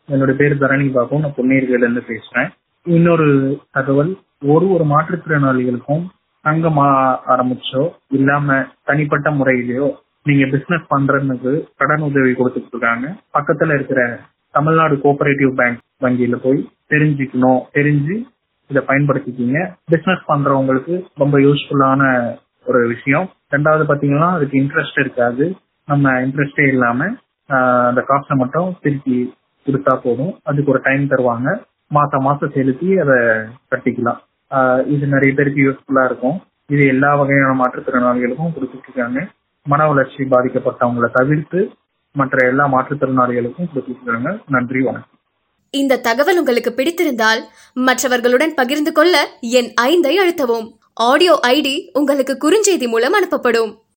என்னோட பேர் தரணி பாபு நான் பொன்னேரியில இருந்து பேசுறேன் இன்னொரு தகவல் ஒரு ஒரு மாற்றுத்திறனாளிகளுக்கும் சங்கம் ஆ- ஆரம்பிச்சோ இல்லாம தனிப்பட்ட முறையிலயோ நீங்க பிசினஸ் பண்றதுக்கு கடன் உதவி கொடுத்துட்டு இருக்காங்க பக்கத்துல இருக்கிற தமிழ்நாடு கோஆபரேட்டிவ் பேங்க் வங்கியில போய் தெரிஞ்சுக்கணும் தெரிஞ்சு இதை பயன்படுத்திக்கிங்க பிசினஸ் பண்றவங்களுக்கு ரொம்ப யூஸ்ஃபுல்லான ஒரு விஷயம் ரெண்டாவது பாத்தீங்கன்னா அதுக்கு இன்ட்ரெஸ்ட் இருக்காது நம்ம இன்ட்ரெஸ்டே இல்லாம ஆஹ், அந்த காசை மட்டும் திருப்பி கொடுத்தா போதும் அதுக்கு ஒரு டைம் தருவாங்க மாசம் மாசம் செலுத்தி அதை கட்டிக்கலாம் ஆஹ், இது நிறைய பேருக்கு யூஸ்ஃபுல்லா இருக்கும் இது எல்லா வகையான மாற்றுத்திறனாளிகளுக்கும் கொடுத்துட்டு இருக்காங்க மன வளர்ச்சி பாதிக்கப்பட்டவங்களை தவிர்த்து மற்ற எல்லா மாற்றுத்திறனாளிகளுக்கும் கொடுத்துட்டு இருக்காங்க நன்றி வணக்கம் இந்த தகவல் உங்களுக்கு பிடித்திருந்தால் மற்றவர்களுடன் பகிர்ந்து கொள்ள என் ஐந்தை அழுத்தவும் ஆடியோ ஐடி உங்களுக்கு குறுஞ்செய்தி மூலம் அனுப்பப்படும்